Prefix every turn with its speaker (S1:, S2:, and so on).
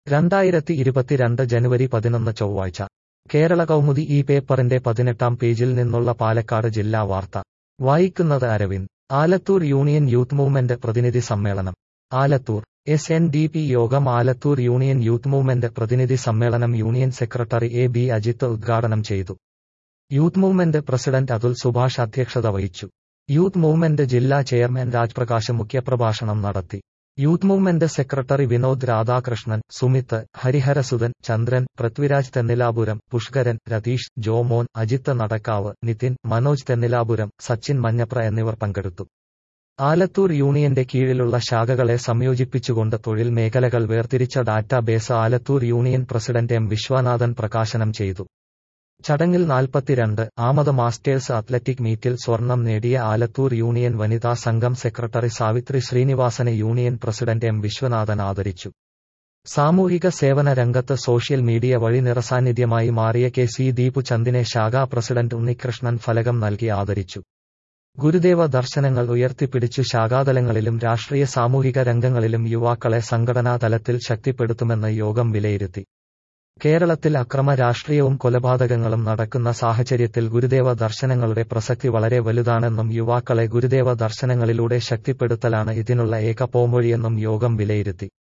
S1: രണ്ടായിരത്തി ഇരുപത്തിരണ്ട് ജനുവരി പതിനൊന്ന് ചൊവ്വാഴ്ച കേരള കൗമുദി ഈ പേപ്പറിന്റെ പതിനെട്ടാം പേജിൽ നിന്നുള്ള പാലക്കാട് ജില്ലാ വാർത്ത വായിക്കുന്നത് Aravind Alathur union youth movement പ്രതിനിധി സമ്മേളനം Alathur S N D P യോഗം ആലത്തൂർ യൂണിയൻ യൂത്ത് മൂവ്മെന്റ് പ്രതിനിധി സമ്മേളനം union secretary A B Ajith ഉദ്ഘാടനം ചെയ്തു youth movement president Athul Subhash അധ്യക്ഷത വഹിച്ചു യൂത്ത് മൂവ്മെന്റ് ജില്ലാ ചെയർമാൻ രാജ്പ്രകാശ് മുഖ്യപ്രഭാഷണം നടത്തി youth movement secretary Vinod Radhakrishnan Sumith Hariharasudhan Chandran Prithviraj Thennilapuram Pushkaran Ratheesh Jomon Ajith Nadakkavu Nithin Manoj Thennilapuram Sachin Manjapra എന്നിവർ പങ്കെടുത്തു ആലത്തൂർ യൂണിയന്റെ കീഴിലുള്ള ശാഖകളെ സംയോജിപ്പിച്ചുകൊണ്ട് തൊഴിൽ മേഖലകൾ വേർതിരിച്ച database Alathur union president M Viswanathan പ്രകാശനം ചെയ്തു ചടങ്ങിൽ നാൽപ്പത്തിരണ്ട് ആമത് മാസ്റ്റേഴ്സ് അത്ലറ്റിക് മീറ്റിൽ സ്വർണം നേടിയ ആലത്തൂർ യൂണിയൻ വനിതാ സംഘം സെക്രട്ടറി സാവിത്രി ശ്രീനിവാസനെ യൂണിയൻ പ്രസിഡന്റ് എം വിശ്വനാഥൻ ആദരിച്ചു സാമൂഹിക സേവന രംഗത്ത് സോഷ്യൽ മീഡിയ വഴി നിറസാന്നിധ്യമായി മാറിയ കെ സി ദീപു ചന്ദിനെ ശാഖാ പ്രസിഡന്റ് ഉണ്ണികൃഷ്ണൻ ഫലകം നൽകി ആദരിച്ചു ഗുരുദേവ ദർശനങ്ങൾ ഉയർത്തിപ്പിടിച്ചു ശാഖാതലങ്ങളിലും രാഷ്ട്രീയ സാമൂഹിക രംഗങ്ങളിലും യുവാക്കളെ സംഘടനാ തലത്തിൽ ശക്തിപ്പെടുത്തുമെന്ന് യോഗം വിലയിരുത്തി കേരളത്തിൽ അക്രമ രാഷ്ട്രീയവും കൊലപാതകങ്ങളും നടക്കുന്ന സാഹചര്യത്തിൽ ഗുരുദേവ ദർശനങ്ങളുടെ പ്രസക്തി വളരെ വലുതാണെന്നും യുവാക്കളെ ഗുരുദേവ ദർശനങ്ങളിലൂടെ ശക്തിപ്പെടുത്തലാണ് ഇതിനുള്ള ഏക പോംവഴിയെന്നും യോഗം വിലയിരുത്തി